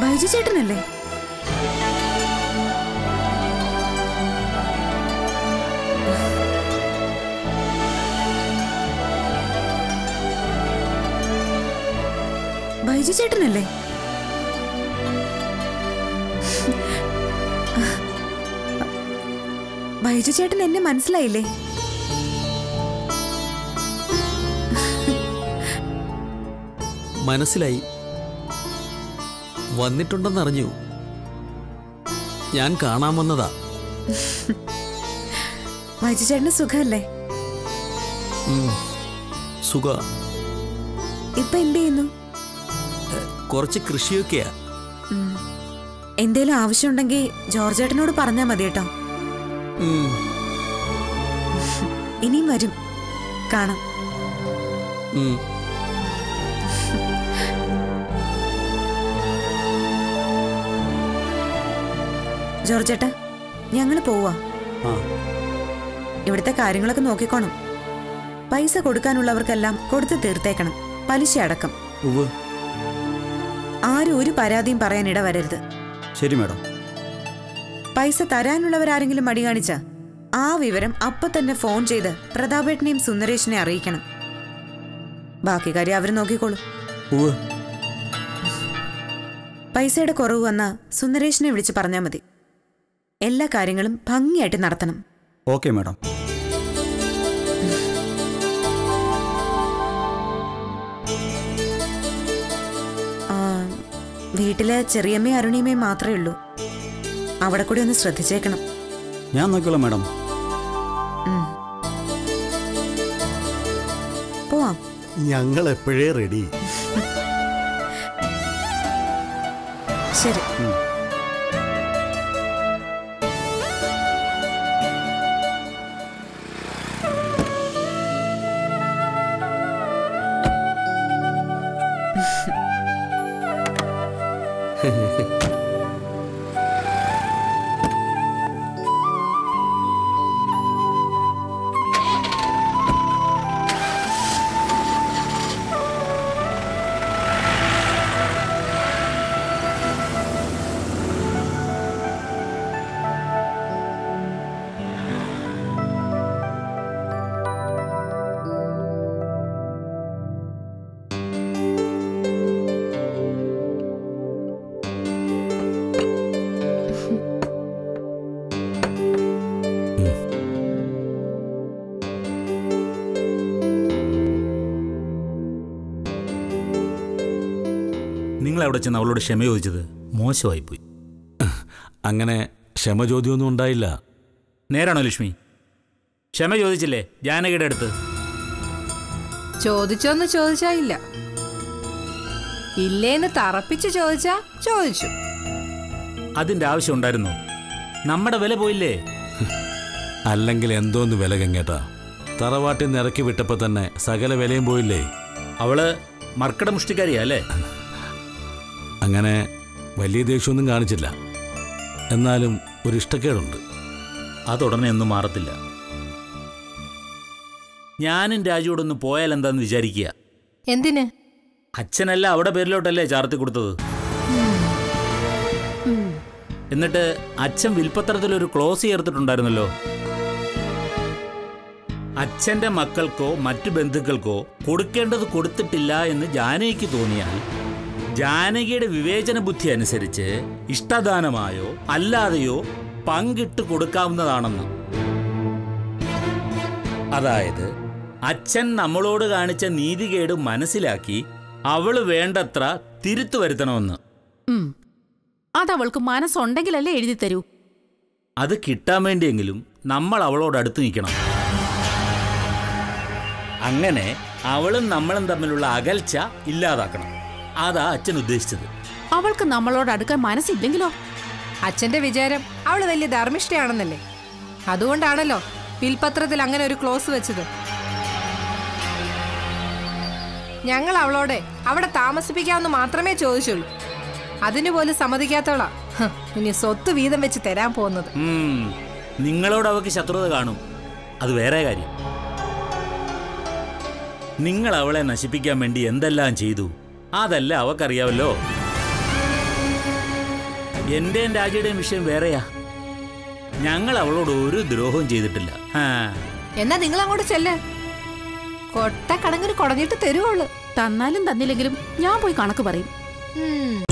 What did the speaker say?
ബൈജു ചേട്ടനല്ലേ ബൈജു ചേട്ടനല്ലേ ബൈജു ചേട്ടൻ എന്നെ മനസ്സിലായില്ലേ മനസ്സിലായി വന്നിട്ടുണ്ടെന്നറിഞ്ഞു ഞാൻ കാണാൻ വന്നതാ ബൈജു ചേട്ടന് സുഖമല്ലേ ഉം. സുഖ ഇപ്പൊ എന്ത് ചെയ്യുന്നു കുറച്ച് കൃഷിയൊക്കെയാ ഉം. എന്തേലും ആവശ്യമുണ്ടെങ്കിൽ ജോർജ് ചേട്ടനോട് പറഞ്ഞാൽ മതി കേട്ടോ ഉം. ഇനിയും വരും കാണാം ഉം. ജോർജ് ചേട്ടാ ഞങ്ങൾ പോവാ ആ ഇവിടുത്തെ കാര്യങ്ങളൊക്കെ നോക്കിക്കോണം പൈസ കൊടുക്കാനുള്ളവർക്കെല്ലാം കൊടുത്തു തീർത്തേക്കണം പലിശ അടക്കം ഉവ് ആരും ഒരു പരാതിയും പറയാൻ ഇടവരരുത് ശരി മാഡം പൈസ തരാനുള്ളവരാരെങ്കിലും മടി കാണിച്ച ആ വിവരം അപ്പൊ തന്നെ ഫോൺ ചെയ്ത് പ്രതാപേട്ടനെയും സുന്ദരേഷിനെ അറിയിക്കണം ബാക്കി കാര്യം അവർ നോക്കിക്കോളൂ ഉവ് പൈസയുടെ കുറവ് വന്നാ സുന്ദരേഷിനെ വിളിച്ച് പറഞ്ഞാൽ മതി എല്ലാ കാര്യങ്ങളും ഭംഗിയായിട്ട് നടത്തണം ഓക്കെ മാഡം ആ, വീട്ടില് ചെറിയമ്മയും അരുണിയമ്മയും മാത്രമേ ഉള്ളൂ അവിടെ കൂടി ഒന്ന് ശ്രദ്ധിച്ചേക്കണം ഞാൻ നോക്കിക്കോളാം മാഡം ഉം. പോവാം ഞങ്ങൾ എപ്പോഴേ റെഡി ശരി നിങ്ങൾ അവിടെ ചെന്ന് അവളോട് ക്ഷമ ചോദിച്ചത് മോശമായിപ്പോയി അങ്ങനെ ക്ഷമചോദ്യമൊന്നും ഉണ്ടായില്ല നേരാണോ ലക്ഷ്മി ക്ഷമ ചോദിച്ചില്ലേ ജാനകിയുടെ അടുത്ത് ചോദിച്ചോന്ന് ചോദിച്ചാ ഇല്ല ഇല്ലേന്ന് തറപ്പിച്ച് ചോദിച്ചാ ചോദിച്ചു അതിന്റെ ആവശ്യം ഉണ്ടായിരുന്നു നമ്മുടെ വില പോയില്ലേ അല്ലെങ്കിൽ എന്തോന്ന് വില കങ്ങേട്ടാ തറവാട്ടിൽ നിന്ന് ഇറക്കി വിട്ടപ്പോ തന്നെ സകല വിലയും പോയില്ലേ അവള് മർക്കട മുഷ്ടിക്കാരിയാ അല്ലേ അങ്ങനെ വലിയ ദേഷ്യമൊന്നും കാണിച്ചില്ല എന്നാലും ഒരു ഇഷ്ടക്കേടുണ്ട് അതുടനെ ഒന്നും മാറത്തില്ല ഞാനും രാജുവോടൊന്ന് പോയാൽ എന്താന്ന് വിചാരിക്കുക എന്തിന് അച്ഛനല്ല അവിടെ പേരിലോട്ടല്ലേ ചാർത്തി കൊടുത്തത് എന്നിട്ട് അച്ഛൻ വിൽപ്പത്രത്തിൽ ഒരു ക്ലോസ് ചേർത്തിട്ടുണ്ടായിരുന്നല്ലോ അച്ഛന്റെ മക്കൾക്കോ മറ്റു ബന്ധുക്കൾക്കോ കൊടുക്കേണ്ടത് കൊടുത്തിട്ടില്ല എന്ന് ജാനകിക്ക് തോന്നിയാൽ ജാനകിയുടെ വിവേചന ബുദ്ധി അനുസരിച്ച് ഇഷ്ടദാനമായോ അല്ലാതെയോ പങ്കിട്ട് കൊടുക്കാവുന്നതാണെന്ന് അതായത് അച്ഛൻ നമ്മളോട് കാണിച്ച നീതികേട് മനസ്സിലാക്കി അവള് വേണ്ടത്ര തിരുത്തു വരുത്തണമെന്ന് ഉം. അതവൾക്ക് മനസ്സുണ്ടെങ്കിലല്ലേ എഴുതി തരൂ അത് കിട്ടാൻ വേണ്ടിയെങ്കിലും നമ്മൾ അവളോട് അടുത്ത് നിൽക്കണം അങ്ങനെ അവളും നമ്മളും തമ്മിലുള്ള അകൽച്ച ഇല്ലാതാക്കണം അതാ അച്ഛൻ ഉദ്ദേശിച്ചത് അവൾക്ക് നമ്മളോട് അടുക്കാൻ മനസ്സില്ലെങ്കിലോ അച്ഛന്റെ വിചാരം അവള് വലിയ ധർമ്മിഷ്ഠയാണെന്നല്ലേ അതുകൊണ്ടാണല്ലോ വിൽപത്രത്തിൽ അങ്ങനെ ഒരു ക്ലോസ് വെച്ചത് ഞങ്ങൾ അവളോട് അവിടെ താമസിപ്പിക്കാമെന്ന് മാത്രമേ ചോദിച്ചുള്ളൂ അതിനു പോലും സമ്മതിക്കാത്തവളാ ഹ്, ഇനി സ്വത്ത് വീതം വെച്ച് തരാൻ പോകുന്നത് ഉം, നിങ്ങളോട് അവൾക്ക് ശത്രുത കാണും അത് വേറെ കാര്യം നിങ്ങൾ അവളെ നശിപ്പിക്കാൻ വേണ്ടി എന്തെല്ലാം ചെയ്തു അതല്ല അവക്കറിയാവല്ലോ എന്റെയും രാജയുടെയും വിഷയം വേറെയാ ഞങ്ങൾ അവളോട് ഒരു ദ്രോഹവും ചെയ്തിട്ടില്ല ആ, എന്നാ നിങ്ങൾ അങ്ങോട്ട് ചെല്ല് കൊട്ട കണങ്ങിന് കുടഞ്ഞിട്ട് തരുവുള്ളു തന്നാലും തന്നില്ലെങ്കിലും ഞാൻ പോയി കണക്ക് പറയും ഉം